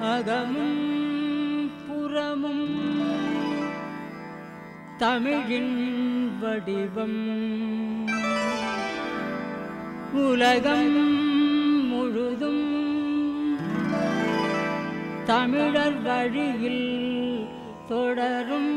அகமும் புறமும் தமிழின் வடிவம் உலகம் முழுதும் தமிழர் வழியில் தொடரும்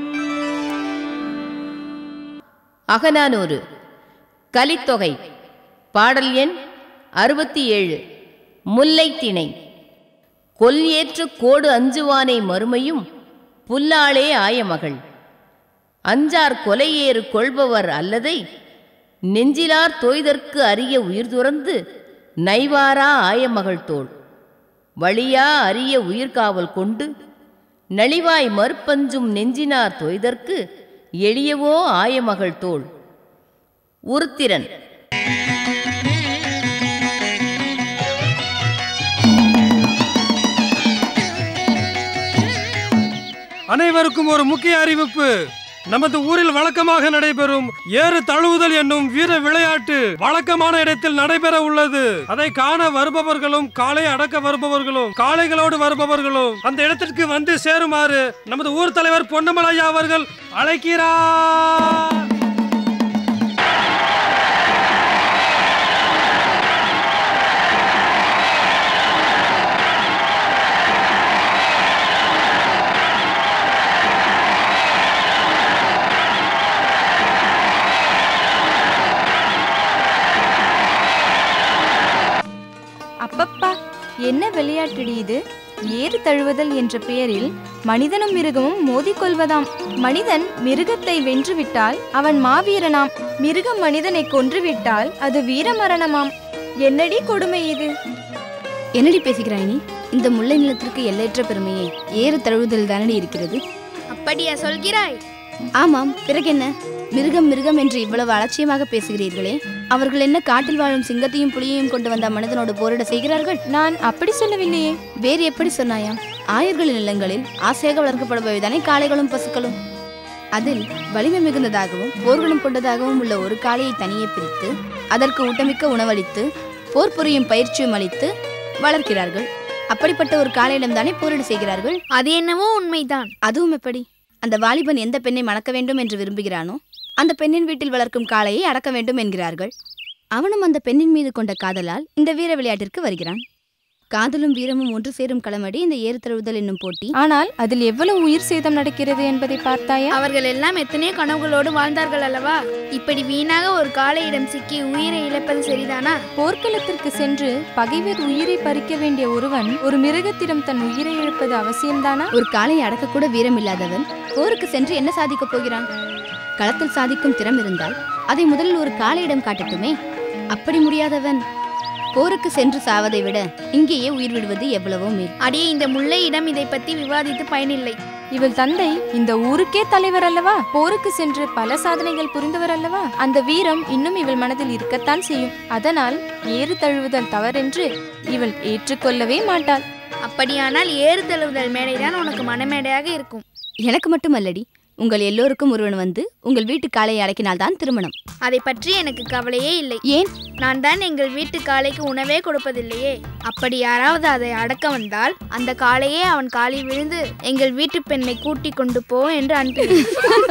அகநானூறு கலித்தொகை பாடல் எண் அறுபத்தி ஏழு முல்லைத்திணை கொல் ஏற்று கோடு அஞ்சுவானை மறுமையும் புல்லாளே ஆயமகள் அஞ்சார் கொலையேறு கொள்பவர் அல்லதை நெஞ்சிலார் தோய்தற்கு அரிய உயிர் துறந்து நைவாரா ஆயமகள் தோள் வழியா அரிய உயிர்காவல் கொண்டு நளிவாய் மறுப்பஞ்சும் நெஞ்சினார் தொய்தற்கு எளியவோ ஆயமகள் தோள் உருத்திரன் அனைவருக்கும் ஒரு முக்கிய அறிவிப்பு நமது ஊரில் வழக்கமாக நடைபெறும் ஏறு தழுவுதல் என்னும் வீர விளையாட்டு வழக்கமான இடத்தில் நடைபெற உள்ளது அதை காண வருபவர்களும் காளை அடக்க வருபவர்களும் காளைகளோடு வருபவர்களும் அந்த இடத்திற்கு வந்து சேருமாறு நமது ஊர் தலைவர் பொன்னமலையா அவர்கள் அழைக்கிறார் அப்பப்பா என்ன விளையாட்டுடி இது ஏறு தழுவுதல் என்ற பெயரில் மனிதனும் மிருகமும் மோதிக்கொள்வதாம் மனிதன் மிருகத்தை வென்றுவிட்டால் அவன் மாவீரனாம் மிருகம் மனிதனை கொன்றுவிட்டால் அது வீரமரணமாம் என்னடி கொடுமை இது என்னடி பேசுகிறாய் நீ இந்த முல்லை நிலத்திற்கு எல்லையற்ற பெருமையே ஏறு தழுவுதல் தானடி இருக்கிறது அப்படியா சொல்கிறாய் ஆமாம் பிறகு என்ன மிருகம் மிருகம் என்று இவ்வளவு அலட்சியமாக பேசுகிறீர்களே அவர்கள் என்ன காட்டில் வாழும் சிங்கத்தையும் புலியையும் கொண்டு வந்த மனிதனோடு போரிட செய்கிறார்கள் நான் அப்படி சொல்லவில்லையே வேறு எப்படி சொன்னாயாம் ஆயர்களின் நிலங்களில் ஆசையாக வளர்க்கப்படுபவைதானே காளைகளும் பசுக்களும் அதில் வலிமை மிகுந்ததாகவும் போர்களும் கொண்டதாகவும் உள்ள ஒரு காளையை தனியே பிரித்து அதற்கு ஊட்டமிக்க உணவளித்து போர் புரியும் பயிற்சியும் அளித்து வளர்க்கிறார்கள் அப்படிப்பட்ட ஒரு காளையிடம் தானே போரிட செய்கிறார்கள் அது என்னவோ உண்மைதான் அதுவும் எப்படி அந்த வாலிபன் எந்த பெண்ணை மணக்க வேண்டும் என்று விரும்புகிறானோ அந்த பெண்ணின் வீட்டில் வளர்க்கும் காளையை அடக்க வேண்டும் என்கிறார்கள் அவனும் அந்த பெண்ணின் மீது கொண்ட காதலால் இந்த வீர விளையாட்டிற்கு வருகிறான் காதலும் வீரமும் ஒன்று சேரும் களமடி இந்த ஏறு தழுவுதல் என்னும் போட்டி ஆனால் அதில் எவ்வளவு உயிர் சேதம் நடக்கிறது என்பதை பார்த்தாயா அவர்கள் எல்லாம் எத்தனையோ கனவுகளோடு வாழ்ந்தார்கள் அல்லவா இப்படி வீணாக ஒரு காளையிடம் சிக்கி உயிரை இழப்பது சரிதானா போர்க்களத்திற்கு சென்று பகைவர் உயிரை பறிக்க வேண்டிய ஒருவன் ஒரு மிருகத்திடம் தன் உயிரை இழப்பது அவசியம்தானா ஒரு காளையை அடக்கக்கூட வீரம் இல்லாதவன் போருக்கு சென்று என்ன சாதிக்கப் போகிறான் களத்தில் சாதிக்கும் திறம் இருந்தால் அதை முதலில் ஒரு காளையிடம் காட்டட்டுமே அப்படி முடியாதவன் போருக்கு சென்று சாவதை விட இங்கேயே உயிர் விடுவது எவ்வளவோ மேல் அடியே இந்த முல்லையிடம் இதை பத்தி விவாதித்து பயனில்லை இவள் தந்தை இந்த ஊருக்கே தலைவர் அல்லவா போருக்கு சென்று பல சாதனைகள் புரிந்தவர் அல்லவா அந்த வீரம் இன்னும் இவள் மனதில் இருக்கத்தான் செய்யும் அதனால் ஏறு தழுவுதல் தவறென்று இவள் ஏற்றுக்கொள்ளவே மாட்டாள் அப்படியானால் ஏறு தழுவுதல் மேடைதான் உனக்கு மனமேடையாக இருக்கும் எனக்கு மட்டுமல்லடி உங்கள் எல்லோருக்கும் ஒருவன் வந்து உங்கள் வீட்டு காளையை அடக்கினால்தான் திருமணம் அதை பற்றி எனக்கு கவலையே இல்லை ஏன் நான் தான் எங்கள் வீட்டு காளைக்கு உணவே கொடுப்பதில்லையே அப்படி யாராவது அதை அடக்க வந்தால் அந்த காளையே அவன் காலில் விழுந்து எங்கள் வீட்டு பெண்ணை கூட்டி கொண்டு போ என்று அனுப்பி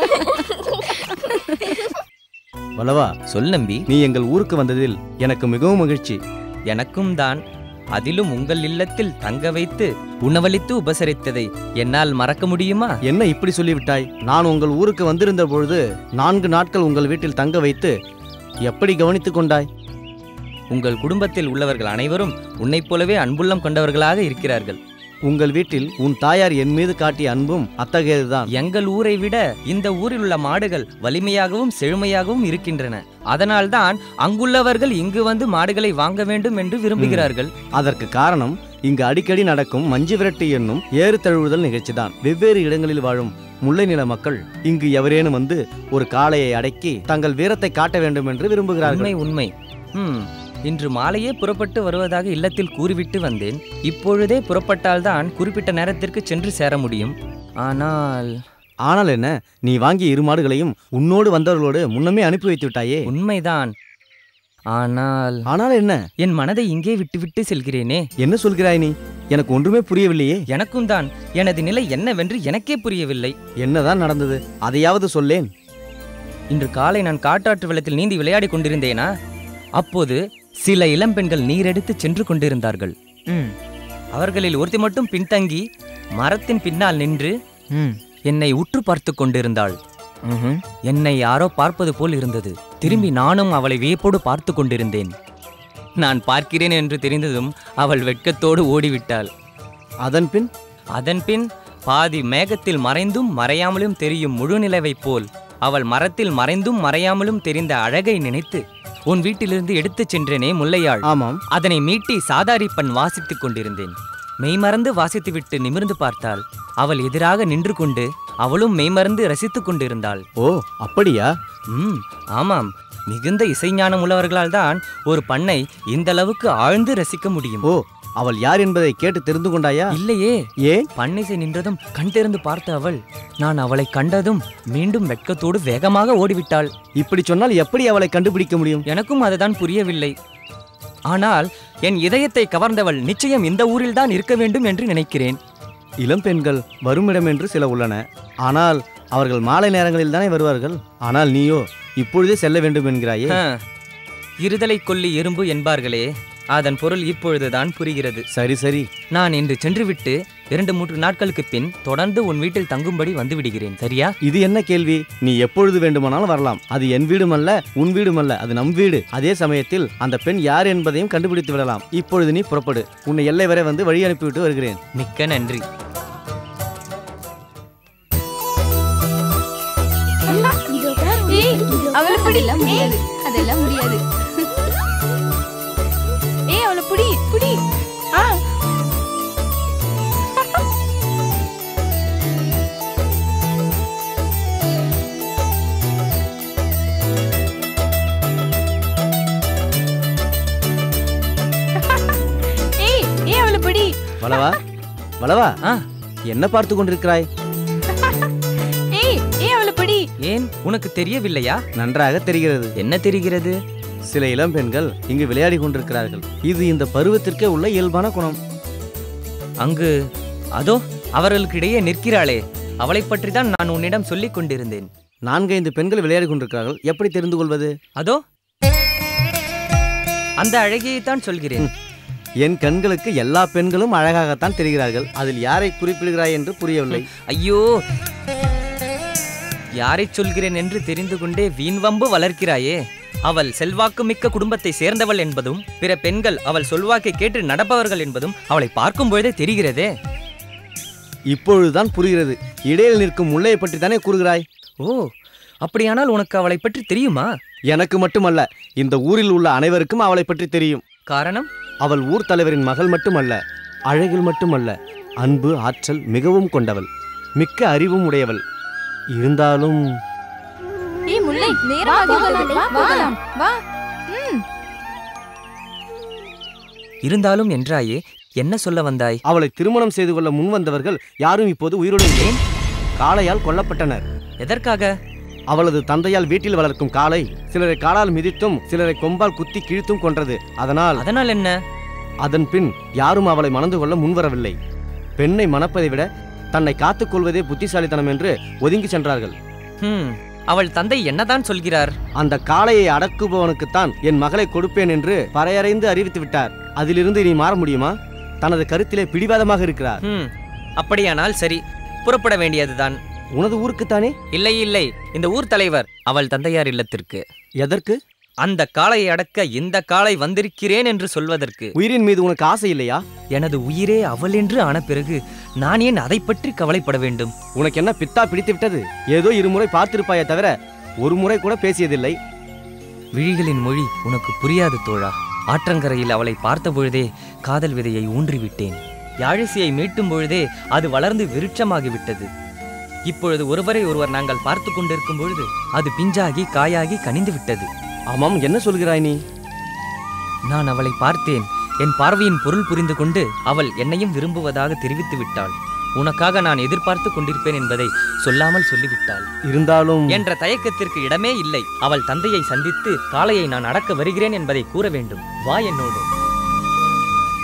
வல்லவா சொல் நம்பி நீ எங்கள் ஊருக்கு வந்ததில் எனக்கு மிகவும் மகிழ்ச்சி எனக்கும் தான் அதிலும் உங்கள் இல்லத்தில் தங்க வைத்து உணவளித்து உபசரித்ததை என்னால் மறக்க முடியுமா என்ன இப்படி சொல்லிவிட்டாய் நான் உங்கள் ஊருக்கு வந்திருந்த பொழுது நான்கு நாட்கள் உங்கள் வீட்டில் தங்க வைத்து எப்படி கவனித்துக் கொண்டாய் உங்கள் குடும்பத்தில் உள்ளவர்கள் அனைவரும் உன்னைப் போலவே அன்புள்ளம் கொண்டவர்களாக இருக்கிறார்கள் உங்கள் வீட்டில் உன் தாயார் என் மீது காட்டிய அன்பும் அத்தகையதுதான் எங்கள் ஊரை விட இந்த ஊரில் உள்ள மாடுகள் வலிமையாகவும் செழுமையாகவும் இருக்கின்றன அதனால்தான் அங்குள்ளவர்கள் இங்கு வந்து மாடுகளை வாங்க வேண்டும் என்று விரும்புகிறார்கள் அதற்கு காரணம் இங்கு அடிக்கடி நடக்கும் மஞ்சு விரட்டு என்னும் ஏறு தழுவுதல் நிகழ்ச்சிதான் வெவ்வேறு இடங்களில் வாழும் முல்லை நில மக்கள் இங்கு எவரேனும் வந்து ஒரு காளையை அடக்கி தங்கள் வீரத்தை காட்ட வேண்டும் என்று விரும்புகிறார்கள் உண்மை உண்மை ம் இன்று மாலையே புறப்பட்டு வருவதாக இல்லத்தில் கூறிவிட்டு வந்தேன் இப்பொழுதே புறப்பட்டால்தான் குறிப்பிட்ட நேரத்திற்கு சென்று சேர முடியும் ஆனால் ஆனால் என்ன நீ வாங்கிய இரு மாடுகளையும் உன்னோடு வந்தவர்களோடு முன்னமே அனுப்பி வைத்து விட்டாயே உண்மைதான் ஆனால் ஆனால் என்ன என் மனதை இங்கே விட்டுவிட்டு செல்கிறேனே என்ன சொல்கிறாய் நீ எனக்கு ஒன்றுமே புரியவில்லையே எனக்கும் தான் எனது நிலை என்னவென்று எனக்கே புரியவில்லை என்னதான் நடந்தது அதையாவது சொல்லேன் இன்று காலை நான் காட்டாற்று வெள்ளத்தில் நீந்தி விளையாடிக் கொண்டிருந்தேனா அப்போது சில இளம்பெண்கள் நீரெடுத்து சென்று கொண்டிருந்தார்கள் ம் அவர்களில் ஒருத்தி மட்டும் பின்தங்கி மரத்தின் பின்னால் நின்று ம் என்னை உற்று பார்த்து கொண்டிருந்தாள் ம்ஹும். என்னை யாரோ பார்ப்பது போல் இருந்தது திரும்பி நானும் அவளை வியப்போடு பார்த்து கொண்டிருந்தேன் நான் பார்க்கிறேன் என்று தெரிந்ததும் அவள் வெட்கத்தோடு ஓடிவிட்டாள் அதன் பின் அதன்பின் பாதி மேகத்தில் மறைந்தும் மறையாமலும் தெரியும் முழுநிலவைப் போல் அவள் மரத்தில் மறைந்தும் மறையாமலும் தெரிந்த அழகை நினைத்து உன் வீட்டிலிருந்து எடுத்துச் சென்றேனே முல்லையாள் ஆமாம் அதனை மீட்டி சாதாரிப்பன் வாசித்துக் கொண்டிருந்தேன் மெய்மறந்து வாசித்துவிட்டு நிமிர்ந்து பார்த்தால் அவள் எதிராக நின்று கொண்டு அவளும் மெய்மறந்து ரசித்துக் கொண்டிருந்தாள் ஓ அப்படியா ம் ஆமாம் மிகுந்த இசைஞானம் உள்ளவர்களால் தான் ஒரு பண்ணை இந்த அளவுக்கு ஆழ்ந்து ரசிக்க முடியும் ஓ அவள் யார் என்பதை கேட்டு தெரிந்து கொண்டாயா இல்லையே ஏன் பண்ணிசை நின்றதும் கண் திறந்து பார்த்த அவள் நான் அவளை கண்டதும் மீண்டும் வெட்கத்தோடு வேகமாக ஓடிவிட்டாள் இப்படி சொன்னால் எப்படி அவளை கண்டுபிடிக்க முடியும் எனக்கும் அதுதான் புரியவில்லை ஆனால் என் இதயத்தை கவர்ந்தவள் நிச்சயம் இந்த ஊரில்தான் இருக்க வேண்டும் என்று நினைக்கிறேன் இளம் பெண்கள் வருமிடம் என்று சில உள்ளன ஆனால் அவர்கள் மாலை நேரங்களில் தானே வருவார்கள் ஆனால் நீயோ இப்பொழுதே செல்ல வேண்டும் என்கிறாயே ஆ, இருதலை கொல்லி எறும்பு என்பார்களே அதன் பொருள் இப்பொழுதுதான் புரிகிறது சரி சரி நான் இன்று சென்றுவிட்டு இரண்டு மூன்று நாட்களுக்கு பின் தொடர்ந்து உன் வீட்டில் தங்கும்படி வந்து விடுகிறேன் சரியா இது என்ன கேள்வி நீ எப்பொழுது வேண்டுமானாலும் வரலாம் அது என் வீடுமல்ல உன் வீடுமல்ல அது நம் வீடு அதே சமயத்தில் அந்த பெண் யார் என்பதையும் கண்டுபிடித்து விடலாம் இப்பொழுது நீ புறப்படு உன்னை எல்லை வரை வந்து வழி அனுப்பிவிட்டு வருகிறேன் மிக்க நன்றி ஏய் அவளை பிடி அதெல்லாம் முடியாது அதெல்லாம் முடியாது ஏய் அவளை பிடி பிடி ஆ ஏய் ஏய் அவளை பிடி வளவா வளவா ஆ என்ன பார்த்து கொண்டிருக்கிறாய் ஏய் ஏய் அவளை பிடி ஏன் உனக்கு தெரியவில்லையா நன்றாக தெரிகிறது என்ன தெரிகிறது சில இளம் பெண்கள் இங்கு விளையாடி கொண்டிருக்கிறார்கள் இது இந்த பருவத்திற்கே உள்ள இயல்பான குணம் அங்கு அதோ அவர்களுக்கிடையே நிற்கிறாளே அவளைப் பற்றி தான் நான் உன்னிடம் சொல்லிக் கொண்டிருந்தேன் நான்கைந்து பெண்கள் விளையாடி கொண்டிருக்கிறார்கள் எப்படி தெரிந்து கொள்வது அதோ அந்த அழகியைத்தான் சொல்கிறேன் என் கண்களுக்கு எல்லா பெண்களும் அழகாகத்தான் தெரிகிறார்கள் அதில் யாரை குறிப்பிடுகிறாய் என்று புரியவில்லை ஐயோ யாரைச் சொல்கிறேன் என்று தெரிந்து கொண்டே வீண் வம்பு வளர்க்கிறாயே அவள் செல்வாக்கு மிக்க குடும்பத்தை சேர்ந்தவள் என்பதும் பிற பெண்கள் அவள் சொல்வாக்கை கேட்டு நடப்பவர்கள் என்பதும் அவளை பார்க்கும் பொழுதே தெரிகிறதே இப்பொழுதுதான் புரிகிறது இடையில் நிற்கும் முல்லையை பற்றி தானே கூறுகிறாய் ஓ அப்படியானால் உனக்கு அவளை பற்றி தெரியுமா எனக்கு மட்டுமல்ல இந்த ஊரில் உள்ள அனைவருக்கும் அவளை பற்றி தெரியும் காரணம் அவள் ஊர் தலைவரின் மகள் மட்டுமல்ல அழகில் மட்டுமல்ல அன்பு ஆற்றல் மிகவும் கொண்டவள் மிக்க அறிவும் உடையவள் இருந்தாலும் ஏய் முல்லை நேரமாகிறது வா போகலாம் வா ம் இருந்தாலும் என்றாயே என்ன சொல்ல வந்தாய் அவளை திருமணம் செய்து கொள்ள முன்வந்தவர்கள் யாரும் இப்போது உயிருடன் இல்லை. காளையால் கொல்லப்பட்டனர் எதற்காக அவளது தந்தையால் வீட்டில் வளர்க்கும் காளை சிலரை காலால் மிதித்தும் சிலரை கொம்பால் குத்தி கிழித்தும் கொன்றது அதனால் அதனால் என்ன அதன் பின் யாரும் அவளை மணந்து கொள்ள முன்வரவில்லை பெண்ணை மணப்பதை விட தன்னை காத்துக் கொள்வதே புத்திசாலித்தனம் என்று ஒதுங்கி சென்றார்கள் ஹம் அவள் தந்தை என்னதான் சொல்கிறார் அந்த காளையை அடக்குபவனுக்குத்தான் என் மகளை கொடுப்பேன் என்று பறையறைந்து அறிவித்து விட்டார் அதிலிருந்து இனி மாற முடியுமா தனது கருத்திலே பிடிவாதமாக இருக்கிறார் ஹம் அப்படியானால் சரி புறப்பட வேண்டியதுதான் உனது ஊருக்குத்தானே இல்லை இல்லை இந்த ஊர் தலைவர் அவள் தந்தையார் இல்லத்திற்கு எதற்கு அந்த காளையை அடக்க இந்த காளை வந்திருக்கிறேன் என்று சொல்வதற்கு உயிரின் மீது உனக்கு ஆசை இல்லையா எனது உயிரே அவள் என்று ஆன பிறகு நான் ஏன் அதை பற்றி கவலைப்பட வேண்டும் உனக்கு என்ன பித்தா பிடித்து விட்டது ஏதோ இருமுறை பார்த்திருப்பாயே தவிர ஒரு முறை கூட பேசியதில்லை விழிகளின் மொழி உனக்கு புரியாது தோழா ஆற்றங்கரையில் அவளை பார்த்த பொழுதே காதல் விதையை ஊன்றிவிட்டேன் யாழிசையை மீட்டும் பொழுதே அது வளர்ந்து விருட்சமாகிவிட்டது இப்பொழுது ஒருவரை ஒருவர் நாங்கள் பார்த்து கொண்டிருக்கும் பொழுது அது பிஞ்சாகி காயாகி கனிந்து விட்டது ஆமாம் என்ன சொல்கிறாய் நீ நான் அவளை பார்த்தேன் என் பார்வையின் பொருள் புரிந்து கொண்டு அவள் என்னையும் விரும்புவதாக தெரிவித்து விட்டாள் உனக்காக நான் எதிர்பார்த்து கொண்டிருப்பேன் என்பதை சொல்லாமல் சொல்லிவிட்டாள் இருந்தாலும் என்ற தயக்கத்திற்கு இடமே இல்லை அவள் தந்தையை சந்தித்து காளையை நான் அடக்க வருகிறேன் என்பதை கூற வேண்டும் வா என்னோடு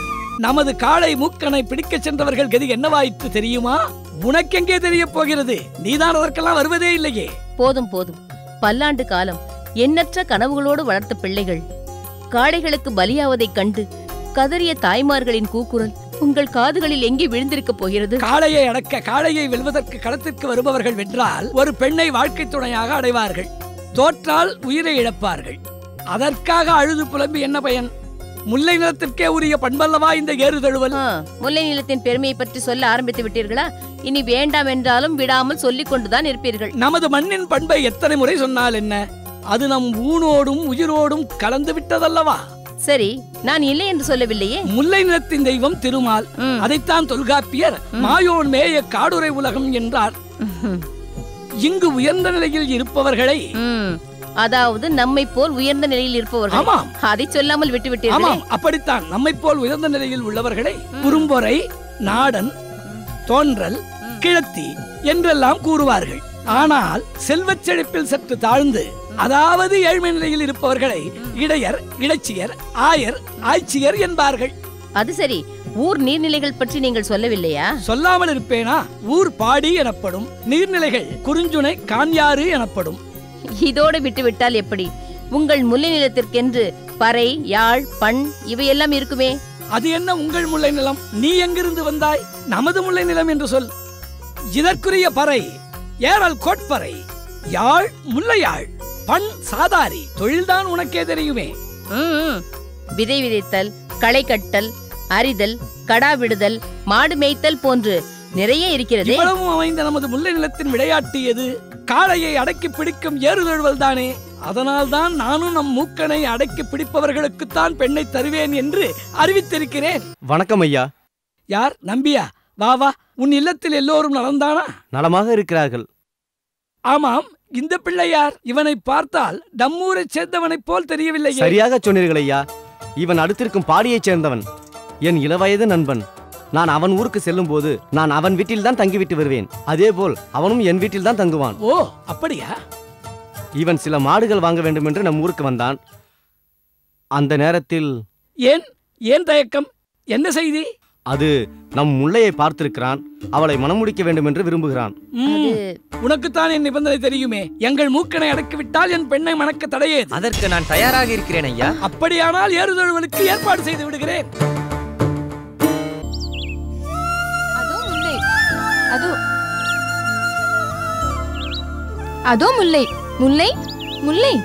நமது காளை மூக்கனை பிடிக்கச் சென்றவர்கள் கதி என்னவாயிற்று தெரியுமா உனக்கெங்கே தெரியப் போகிறது நீதான் அதற்கெல்லாம் வருவதே இல்லையே போதும் போதும் பல்லாண்டு காலம் எண்ணற்ற கனவுகளோடு வளர்த்த பிள்ளைகள் காளைகளுக்கு பலியாவதைக் கண்டு கதறிய தாய்மார்களின் கூக்குரல் உங்கள் காதுகளில் எங்கே விழுந்திருக்கப் போகிறது காளையை அடக்க காளையை வெல்வதற்கு களத்திற்கு வருபவர்கள் வென்றால் ஒரு பெண்ணை வாழ்க்கை துணையாக அடைவார்கள் தோற்றால் உயிரை இழப்பார்கள் அதற்காக அழுது புலம்பி என்ன பயன் முல்லை நிலத்திற்கே உரிய பண்பல்லவா இந்த ஏறுதழுவல் ஆ, முல்லை நிலத்தின் பெருமையை பற்றி சொல்ல ஆரம்பித்து விட்டீர்களா இனி வேண்டாம் என்றாலும் விடாமல் சொல்லிக் கொண்டுதான் இருப்பீர்கள் நமது மண்ணின் பண்பை எத்தனை முறை சொன்னால் என்ன அது நம் ஊனோடும் உயிரோடும் கலந்து விட்டதல்லவா சரி நான் இல்லை என்று சொல்லவில்லையே முல்லை நிலத்தின் தெய்வம் திருமால் ம். அதைத்தான் தொல்காப்பியர் மாயோன் மேய காடுரை உலகம் என்றார் இங்கு உயர்ந்த நிலையில் இருப்பவர்களை ம், அதாவது நம்மை போல் உயர்ந்த நிலையில் இருப்பவர்கள் ஆமாம் அதை சொல்லாமல் விட்டு விட்டீர்களே ஆமாம் அப்படித்தான் நம்மை போல் உயர்ந்த நிலையில் உள்ளவர்களை குறும்பொறை நாடன் தோன்றல் கிழத்தி என்றெல்லாம் கூறுவார்கள் ஆனால் செல்வச் செழிப்பில் சற்று தாழ்ந்து அதாவது ஏழ்மை நிலையில் இருப்பவர்களை இடையர் இடைச்சியர் ஆயர் ஆய்ச்சியர் என்பார்கள் அது சரி ஊர் நீர்நிலைகள் பற்றி நீங்கள் சொல்லவில்லையா சொல்லாமல் இருப்பேனா ஊர் பாடி எனப்படும் நீர்நிலைகள் குறிஞ்சுனை கான்யாறு எனப்படும் இதோடு விட்டுவிட்டால் எப்படி உங்கள் முல்லை நிலத்திற்கென்று பறை யாழ் பண் இவையெல்லாம் இருக்குமே அது என்ன உங்கள் முல்லை நிலம் நீ எங்கிருந்து வந்தாய் நமது முல்லை நிலம் என்று சொல் இதற்குரிய பறை ஏறல் கோட்பறை யாழ் முல்லையாழ் பண் சாதாரி தொழில்தான் உனக்கே தெரியுமே ம், ம். விதை விதைத்தல் களை கட்டல் அரிதல் கடா விடுதல் மாடு மேய்த்தல் போன்று நிறைய இருக்கிறதே இவ்வளவும் அமைந்த நமது முல்லை நிலத்தின் விளையாட்டு எது காளையை அடக்கி பிடிக்கும் ஏறுதழுவல் தானே அதனால்தான் நானும் நம் மூக்கனை அடக்கி பிடிப்பவர்களுக்குத்தான் பெண்ணை தருவேன் என்று அறிவித்திருக்கிறேன் வணக்கம் ஐயா யார் நம்பியா வா வா உன் இல்லத்தில் எல்லோரும் நலந்தானா நலமாக இருக்கிறார்கள் ஆமாம் இந்த பிள்ளை யார் இவனை பார்த்தால் நம்மூரைச் சேர்ந்தவனைப் போல் தெரியவில்லையே சரியாக சொன்னீர்கள் ஐயா இவன் அடுத்திருக்கும் பாடியைச் சேர்ந்தவன் என் இளவயது நண்பன் நான் அவன் ஊருக்கு செல்லும் போது நான் அவன் வீட்டில் தான் தங்கிவிட்டு வருவேன் அதேபோல் அவனும் என் வீட்டில் தான் தங்குவான் ஓ அப்படியா இவன் சில மாடுகள் வாங்க வேண்டும் என்று நம் ஊருக்கு வந்தான் அந்த நேரத்தில் ஏன் ஏன் தயக்கம் என்ன செய்தி அது நம் முல்லையை பார்த்திருக்கிறான் அவளை மணமுடிக்க வேண்டும் என்று விரும்புகிறான் ம், உனக்குத்தான் என் நிபந்தனை தெரியுமே எங்கள் மூக்கனை அடக்கிவிட்டால் என் பெண்ணை மணக்க தடையேது அதற்கு நான் தயாராக இருக்கிறேன் ஐயா அப்படியானால் ஏறுதழுவலுக்கு ஏற்பாடு செய்து விடுகிறேன் அதோ முல்லை அதோ அதோ முல்லை முல்லை முல்லை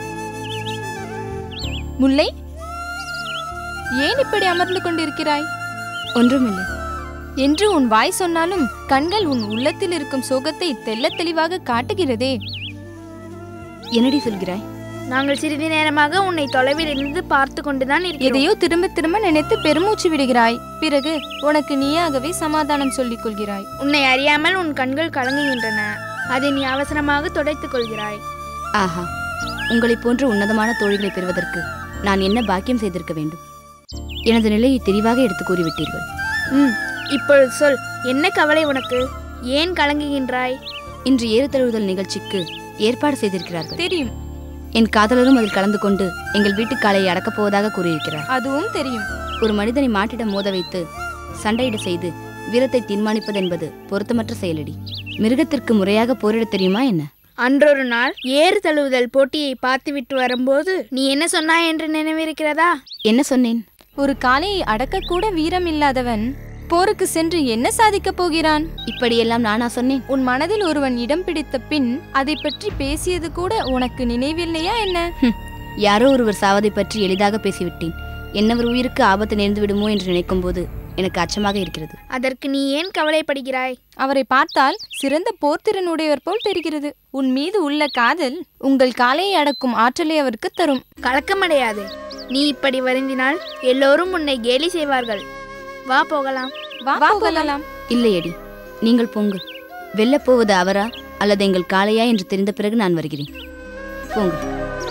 முல்லை ஏன் இப்படி அமர்ந்து கொண்டிருக்கிறாய் ஒன்றுமில்லை என்று உன் வாய் சொன்னாலும் கண்கள் உன் உள்ளத்தில் இருக்கும் சோகத்தை தெள்ளத் தெளிவாக காட்டுகிறதே என்னடி சொல்கிறாய் நாங்கள் சிறிது நேரமாக உன்னை தொலைவில் இருந்து பார்த்து கொண்டுதான் இருக்கிறோம் எதையோ திரும்ப திரும்ப நினைத்து பெருமூச்சு விடுகிறாய் பிறகு உனக்கு நீயாகவே சமாதானம் சொல்லிக் கொள்கிறாய் உன்னை அறியாமல் உன் கண்கள் கலங்குகின்றன அதை நீ அவசரமாக துடைத்துக் கொள்கிறாய் ஆஹா உங்களைப் போன்ற உன்னதமான தோழிகளை பெறுவதற்கு நான் என்ன பாக்கியம் செய்திருக்க வேண்டும் எனது நிலையை தெளிவாக எடுத்து கூறிவிட்டீர்கள் ம் இப்பொழுது சொல் என்ன கவலை உனக்கு ஏன் கலங்குகின்றாய் இன்று ஏறுதழுவுதல் நிகழ்ச்சிக்கு ஏற்பாடு செய்திருக்கிறார்கள் தெரியும் என் காதலரும் அதில் கலந்து கொண்டு எங்கள் வீட்டு காளையை அடக்கப் போவதாக கூறியிருக்கிறார் அதுவும் தெரியும் ஒரு மனிதனை மாட்டிடம் மோத வைத்து சண்டையிட செய்து வீரத்தை தீர்மானிப்பது என்பது பொருத்தமற்ற செயலடி மிருகத்திற்கு முறையாக போரிடத் தெரியுமா என்ன அன்றொரு நாள் ஏறு தழுவுதல் போட்டியை பார்த்துவிட்டு வரும்போது நீ என்ன சொன்னாய் என்று நினைவிருக்கிறதா என்ன சொன்னேன் ஒரு காளையை அடக்கக்கூட வீரம் இல்லாதவன் போருக்கு சென்று என்ன சாதிக்கப் போகிறான் இப்படியெல்லாம் நானா சொன்னேன் உன் மனதில் ஒருவன் இடம் பிடித்த பின் அதை பற்றி பேசியது கூட உனக்கு நினைவில்லையா என்ன யாரோ ஒருவர் சாவதை பற்றி எளிதாக பேசிவிட்டேன் என்னவர் உயிருக்கு ஆபத்து நேர்ந்து விடுமோ என்று நினைக்கும் போது எனக்கு அச்சமாக இருக்கிறது அதற்கு நீ ஏன் கவலைப்படுகிறாய் அவரை பார்த்தால் சிறந்த போர்த்திறனுடையவர் போல் தெரிகிறது உன் மீது உள்ள காதல் உங்கள் காளையை அடக்கும் ஆற்றலை அவருக்கு தரும் கலக்கமடையாது நீ இப்படி வருந்தினால் எல்லோரும் உன்னை கேலி செய்வார்கள் வா போகலாம் வா போகலாம் இல்லையடி நீங்கள் போங்கள் வெல்லப் போவது அவரா அல்லது எங்கள் காளையா என்று தெரிந்த பிறகு நான் வருகிறேன் போங்கள்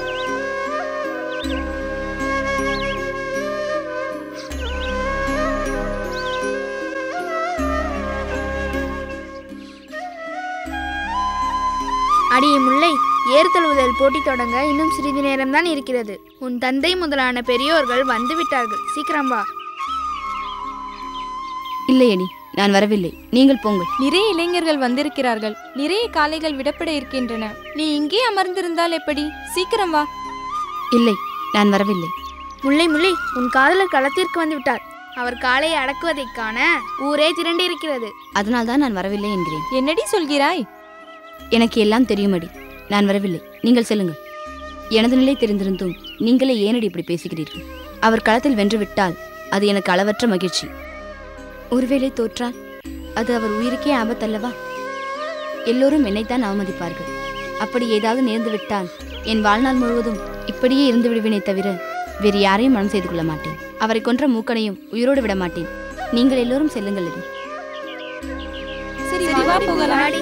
அடியே முல்லை ஏறு தழுவுதல் போட்டி தொடங்க இன்னும் சிறிது நேரம்தான் இருக்கிறது உன் தந்தை முதலான பெரியோர்கள் வந்து விட்டார்கள் சீக்கிரம் வா இல்லையடி நான் வரவில்லை நீங்கள் போங்கள் நிறைய இளைஞர்கள் வந்திருக்கிறார்கள் நிறைய காளைகள் விடப்பட இருக்கின்றன நீ இங்கே அமர்ந்திருந்தால் எப்படி சீக்கிரம் வா இல்லை நான் வரவில்லை முல்லை முல்லை உன் காதலர் களத்திற்கு வந்து விட்டார் அவர் காளையை அடக்குவதைக் காண ஊரே திரண்டு இருக்கிறது அதனால்தான் நான் வரவில்லை என்கிறேன் என்னடி சொல்கிறாய் எனக்கு எல்லாம் தெரியுமடி நான் வரவில்லை நீங்கள் செல்லுங்கள் எனது நிலை தெரிந்திருந்தும் நீங்களே ஏனடி இப்படி பேசுகிறீர்கள் அவர் களத்தில் வென்று விட்டால் அது எனக்கு அளவற்ற மகிழ்ச்சி ஒருவேளை தோற்றால் அது அவர் உயிருக்கே ஆபத்தல்லவா எல்லோரும் என்னைத்தான் அவமதிப்பார்கள் அப்படி ஏதாவது நேர்ந்து விட்டால் என் வாழ்நாள் முழுவதும் இப்படியே இருந்து விடுவேனே தவிர வேறு யாரையும் மனம் செய்து கொள்ள மாட்டேன் அவரை கொன்ற மூக்கனையும் உயிரோடு விட மாட்டேன் நீங்கள் எல்லோரும் செல்லுங்கள் அடி. சரி வா போகலாம் வாடி.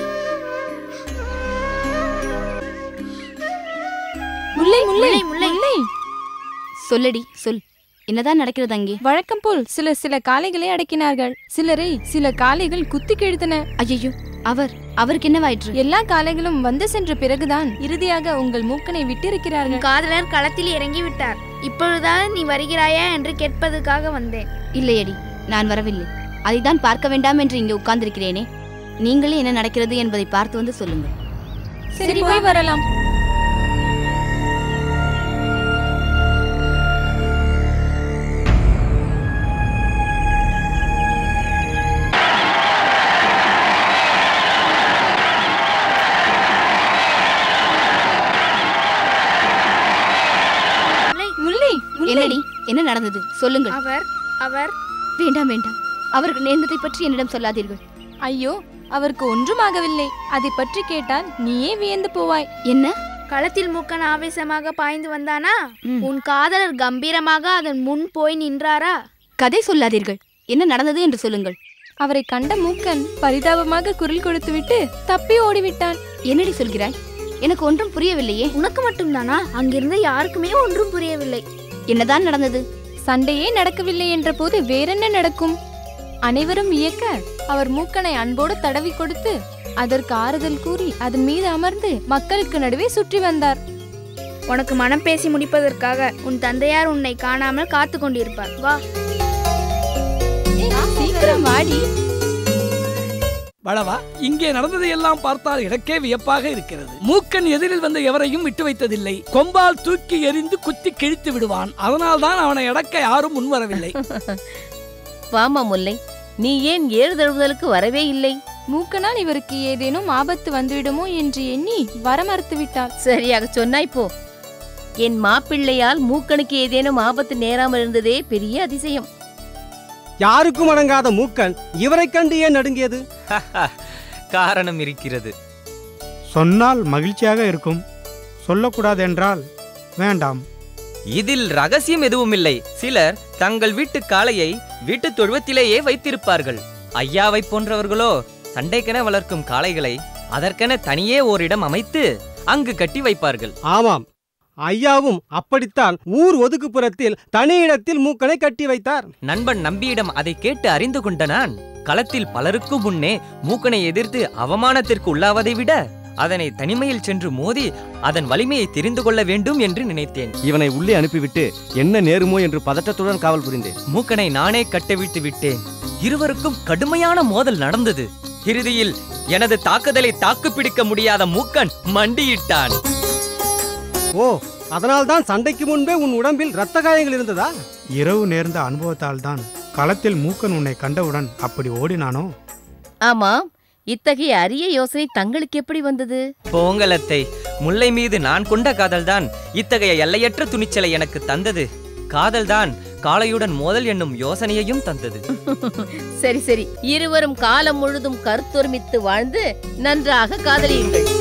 முல்லை முல்லை முல்லை, முல்லை சொல்லடி சொல் என்னதான் நடக்கிறது அங்கே வழக்கம் போல் சில சில காளைகளை அடக்கினார்கள் சிலரை சில காளைகள் குத்தி கிழித்தன ஐயோ அவர் அவருக்கு என்னவாயிற்று எல்லா காளைகளும் வந்து சென்ற பிறகுதான் இறுதியாக உங்கள் மூக்கனை விட்டிருக்கிறார்கள் உன் காதலர் களத்தில் இறங்கி விட்டார் இப்பொழுதாவது நீ வருகிறாயா என்று கேட்பதற்காக வந்தேன் இல்லையடி நான் வரவில்லை அதைத்தான் பார்க்க வேண்டாம் என்று இங்கே உட்கார்ந்திருக்கிறேனே நீங்களே என்ன நடக்கிறது என்பதை பார்த்து வந்து சொல்லுங்கள் சரி போய் வரலாம் முல்லை, முல்லை முல்லை என்னடி என்ன நடந்தது சொல்லுங்கள் அவர் அவர் வேண்டாம் வேண்டாம் அவருக்கு நேர்ந்ததை பற்றி என்னிடம் சொல்லாதீர்கள் ஐயோ அவருக்கு ஒன்றுமாகவில்லை அதை பற்றி கேட்டால் நீயே வியந்து போவாய் என்ன களத்தில் மூக்கன் ஆவேசமாக பாய்ந்து வந்தானா ம். உன் காதலர் கம்பீரமாக அதன் முன் போய் நின்றாரா கதை சொல்லாதீர்கள் என்ன நடந்தது என்று சொல்லுங்கள் அவரை கண்ட மூக்கன் பரிதாபமாக குரல் கொடுத்துவிட்டு தப்பி ஓடிவிட்டான் என்னடி சொல்கிறாய் எனக்கு ஒன்றும் புரியவில்லையே உனக்கு மட்டும்தானா அங்கிருந்த யாருக்குமே ஒன்றும் புரியவில்லை என்னதான் நடந்தது சண்டையே நடக்கவில்லை என்ற போது வேறென்ன நடக்கும் அனைவரும் வியக்க அவர் மூக்கனை அன்போடு தடவி கொடுத்து அதற்கு ஆறுதல் கூறி அதன் மீது அமர்ந்து மக்களுக்கு நடுவே சுற்றி வந்தார் உனக்கு மனம் பேசி முடிப்பதற்காக உன் தந்தையார் உன்னை காணாமல் காத்து கொண்டிருப்பார் வா சீக்கிரம் வாடி வளவா இங்கே நடந்ததையெல்லாம் பார்த்தால் எனக்கே வியப்பாக இருக்கிறது மூக்கன் எதிரில் வந்த எவரையும் விட்டு வைத்ததில்லை கொம்பால் தூக்கி எறிந்து குத்தி கிழித்து விடுவான் அதனால்தான் அவனை அடக்க யாரும் முன்வரவில்லை வாமா முல்லை நீ ஏன் ஏறு தழுவுதலுக்கு வரவே இல்லை மூக்கனால் இவருக்கு ஏதேனும் ஆபத்து வந்துவிடுமோ என்று எண்ணி வர மறுத்து விட்டார் சரியாக சொன்னாய் போ என் மாப்பிள்ளையால் மூக்கனுக்கு ஏதேனும் ஆபத்து நேராமல் இருந்ததே பெரிய அதிசயம் யாருக்கும் அடங்காத மூக்கன் இவரைக் கண்டு ஏன் நடுங்கியது காரணம் இருக்கிறது சொன்னால் மகிழ்ச்சியாக இருக்கும் சொல்லக்கூடாது என்றால் வேண்டாம் இதில் ரகசியம் எதுவும் இல்லை சிலர் தங்கள் வீட்டு காளையை வீட்டு தொழுவத்திலேயே வைத்திருப்பார்கள் ஐயாவை போன்றவர்களோ சண்டைக்கென வளர்க்கும் காளைகளை அதற்கென தனியே ஓரிடம் அமைத்து அங்கு கட்டி வைப்பார்கள் ஆமாம் ஐயாவும் அப்படித்தான் ஊர் ஒதுக்குப்புறத்தில் தனி இடத்தில் மூக்கனை கட்டி வைத்தார் நண்பன் நம்பியிடம் அதை கேட்டு அறிந்து கொண்ட நான் களத்தில் பலருக்கும் முன்னே மூக்கனை எதிர்த்து அவமானத்திற்கு உள்ளாவதை விட அதனை தனிமையில் சென்று மோதி அதன் வலிமையை தெரிந்து கொள்ள வேண்டும் என்று நினைத்தேன் இவனை உள்ளே அனுப்பிவிட்டு என்ன நேருமோ என்று பதட்டத்துடன் காவல் புரிந்தேன் மூக்கனை நானே கட்டவிழ்த்து விட்டேன் இருவருக்கும் கடுமையான மோதல் நடந்தது இறுதியில் எனது தாக்குதலை தாக்குப்பிடிக்க முடியாத மூக்கன் மண்டியிட்டான் ஓ அதனால்தான் சண்டைக்கு முன்பே உன் உடம்பில் இரத்த காயங்கள் இருந்ததா இரவு நேர்ந்த அனுபவத்தால் தான் களத்தில் மூக்கன் உன்னை கண்டவுடன் அப்படி ஓடினானோ ஆமாம் இத்தகைய அரிய யோசனை தங்களுக்கு எப்படி வந்தது போங்கலத்தை முல்லை மீது நான் கொண்ட காதல்தான் இத்தகைய எல்லையற்ற துணிச்சலை எனக்கு தந்தது காதல்தான் காளையுடன் மோதல் என்னும் யோசனையையும் தந்தது சரி சரி இருவரும் காலம் முழுதும் கருத்தொருமித்து வாழ்ந்து நன்றாக காதலியுங்கள்